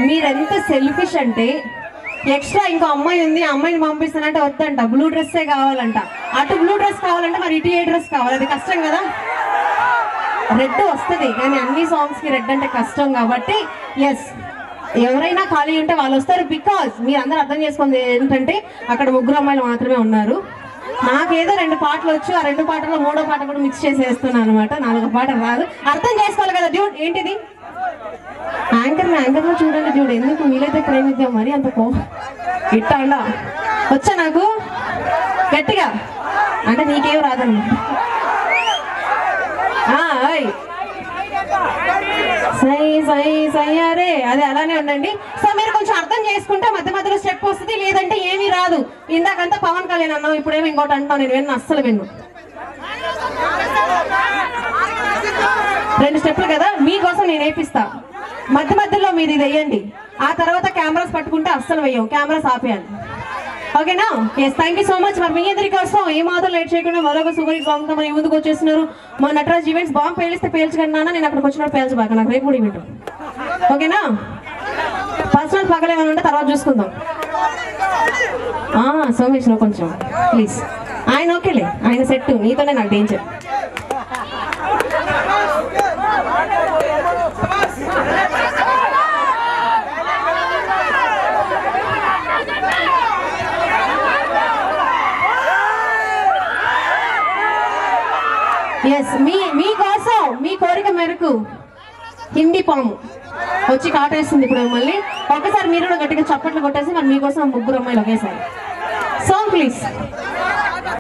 మీరు ఎంత సెల్ఫిష్ అంటే ఎక్స్ట్రా ఇంకో అమ్మాయి ఉంది ఆ అమ్మాయిని పంపిస్తానంటే వద్దంట బ్లూ డ్రెస్సే కావాలంట అటు బ్లూ డ్రెస్ కావాలంటే మరి ఇటు ఏ డ్రెస్ కావాలి అది కష్టం కదా రెడ్ వస్తుంది కానీ అన్ని సాంగ్స్ కి రెడ్ అంటే కష్టం కాబట్టి ఎస్ ఎవరైనా ఖాళీ ఉంటే వాళ్ళు వస్తారు బికాస్ మీరు అందరూ అర్థం చేసుకుంది ఏంటంటే అక్కడ ముగ్గురు అమ్మాయిలు మాత్రమే ఉన్నారు నాకేదో రెండు పాటలు వచ్చు ఆ రెండు పాటల్లో మూడో పాట కూడా మిక్స్ చేసేస్తున్నాను అనమాట నాలుగో పాట రాదు అర్థం చేసుకోవాలి కదా డ్యూడ్ ఏంటిది యాంకర్ యాంకర్ లో చూడండి చూడు ఎందుకు వీలైతే ప్రేమిద్దాం మరి అంత కో ఇట్టా అండా వచ్చా నాకు గట్టిగా అంటే నీకేం రాదన్నమాట ఆ, ఓయ్. సై సై సై అరే అదే అలానే ఉండండి సో మీరు కొంచెం అర్థం చేసుకుంటే మధ్య మధ్యలో స్టెప్ వస్తుంది లేదంటే ఏమీ రాదు ఇందాకంతా పవన్ కళ్యాణ్ అన్నావు ఇప్పుడేమో ఇంకోటి అంటావు నేను విన్ను అస్సలు విన్ను రెండు స్టెప్లు కదా మీకోసం నేను వేపిస్తా మధ్య మధ్యలో మీరు ఇది వేయండి ఆ తర్వాత కెమెరాస్ పట్టుకుంటే అస్సలు వేయం కెమెరాస్ ఆపేయాలి ఓకేనా yes thank you so much మరి మీ అందరి కోసం ఏ మాత్రం లేట్ చేయకుండా మరొక సూపర్ సాంగ్ తో మన ముందుకు వచ్చేస్తున్నారు మా నటరాజ్ ఈవెంట్స్ బాంబు పేలిస్తే పేల్చగలనా నేను అక్కడికి వచ్చినప్పుడు పేల్చబాక నాకు రేపు కూడా ఈవెంట్ ఓకేనా పర్సనల్ పగలేమని ఉంటే తర్వాత చూసుకుందాం ఆ, సోమేష్ నువ్వు కొంచెం ప్లీజ్ ఆయన ఓకేలే ఆయన సెట్ నీతోనే నాకు డేంజర్ ఎస్ మీ మీకోసం మీ కోరిక మేరకు హిందీ పాము వచ్చి కాటేస్తుంది ఇప్పుడు మళ్ళీ ఒక్కసారి మీరు కూడా గట్టిగా చప్పట్లు కొట్టేసి మరి మీకోసం ముగ్గురు అమ్మాయిలు ఒకేసారి సాంగ్ ప్లీజ్